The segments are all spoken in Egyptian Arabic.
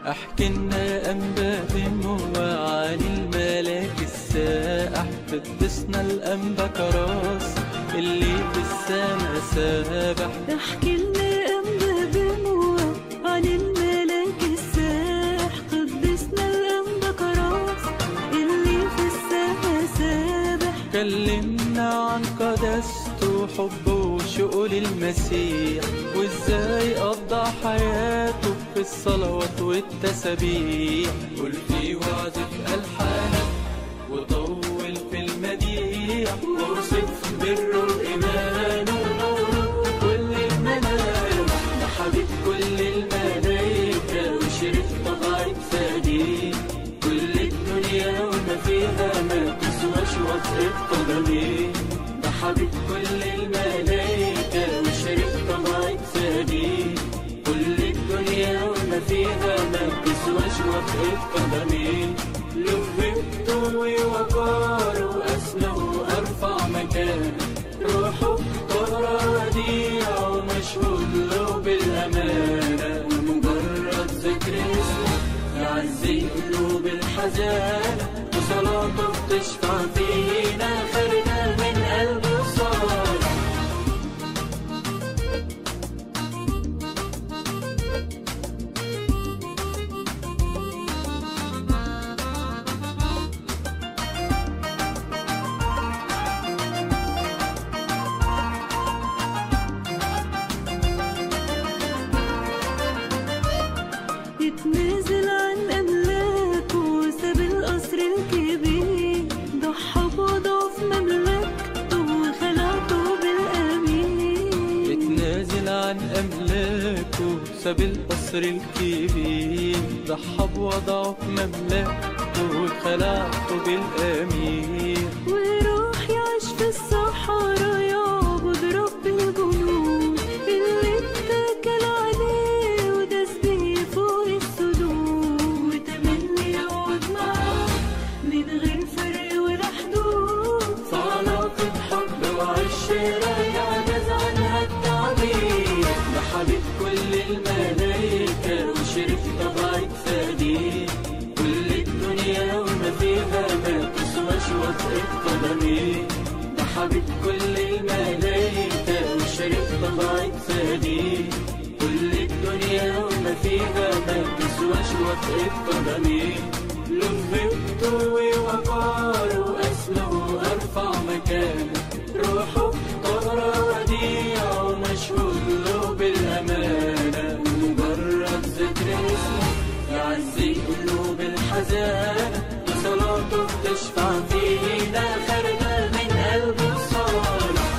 احكي لنا انبا دموع عن الملاك السائح قدسنا الانبا كراس اللي في السما سابح احكي لنا أنبا دموع عن الملاك الساح قدسنا الأنبا كراس اللي في السما سابح كلمنا عن قداسته وحبه وشوقه للمسيح وازاي قضى حياته في الصلوات والتسابيح قول في وعد في ألحانك وطول في المديح ووصف بره الإيمان ونوره كل المنام ده حبيب كل الملايكة وشرف طبعك صديق كل الدنيا وما فيها ما تسواش وطئة قدمي ده حبيب كل الملايكة وشرف طبعك صديق كل الدنيا وما فيها ما تسواش وطئة قدمي له هبته ووقاره وأسمى وأرفع مكان روحه طهرة وديع ومشهود له بالأمانة ومجرد ذكر اسمه يعزي قلوب الحزانة وصلاته بتشفع فينا خارجة من قلبه صالح يتنازل عن أملاكه وساب القصر الكبير ضحى بوضعه في مملكته وخلعته بالأمين اتنازل عن أملاكه ساب القصر الكبير ضحى بوضعه في مملكته وخلعته بالأمير ويروح يعيش في الصحراء يعبد رب الجنود اللي اتكل عليه وداس بيه فوق السدود وتملي يقعد معاه من غير فرق ولا حدود علاقة حب وعشرة يعجز عنها التعبير ده حبيب كل الملايكة وشرف طبعك صديق كل الدنيا وما فيها ما تسواش وطئة قدمي ده حبيب كل الملايكة وشرف طبعك صديق كل الدنيا وما فيها ما تسواش وطئة قدمي له هبته ووقاره أسمه وأرفع مكانه روحه طهرة وديع ومشهود له بالأمانة مجرد ذكر اسمه يعزي قلوب الحزانة وصلاته بتشفع فينا خارجة من قلبه صالح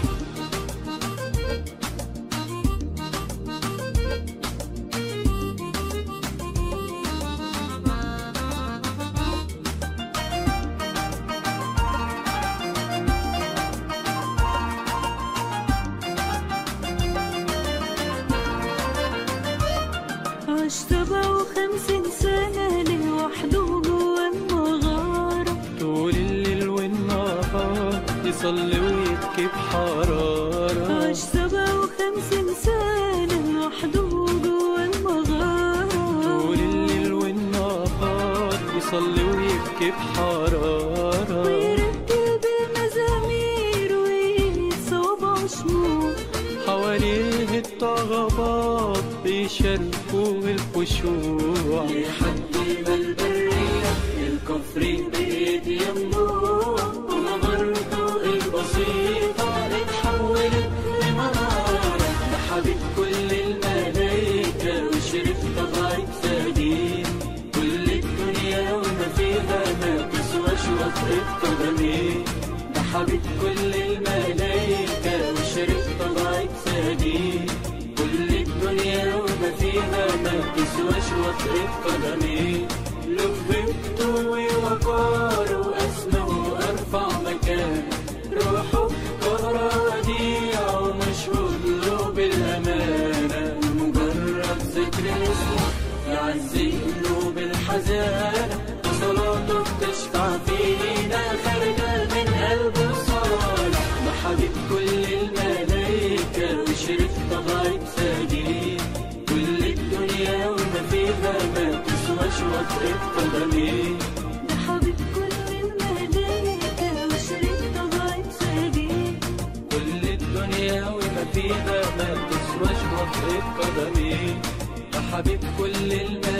عاش سبعة وخمسين سنة لوحده جوا المغارة طول الليل والنهار يصلي ويبكي بحرارة عاش سبعة وخمسين سنة لوحده جوا المغارة طول الليل والنهار يصلي ويبكي بحرارة ويرتب المزامير ويتصوب شموع حواليه الطغبات بيشاركوا الخشوع لحد ما البرية الكفر بقيت ينبوع ومغارته البسيطة اتحولت لمنارة ده حبيب كل الملايكة وشرف طبعك صديق كل الدنيا وما فيها ما تسواش وطئة قدمي ده حبيب كل الملايكة وشرف طبعك صديق كل الدنيا وما فيها ما تسواش وطئة قدمي له هبته ووقاره أسمى وأرفع مكان روحه طهرة وديع ومشهود له بالأمانة مجرد ذكر اسمه يعزي قلوب الحزانة وصلاته بتشفع فينا خارجة من قلبه صالح ده حبيب كل الملايكة وشرف طبعك صديق كل الدنيا وما فيها ما بقدمي يا حبيب كل الملايين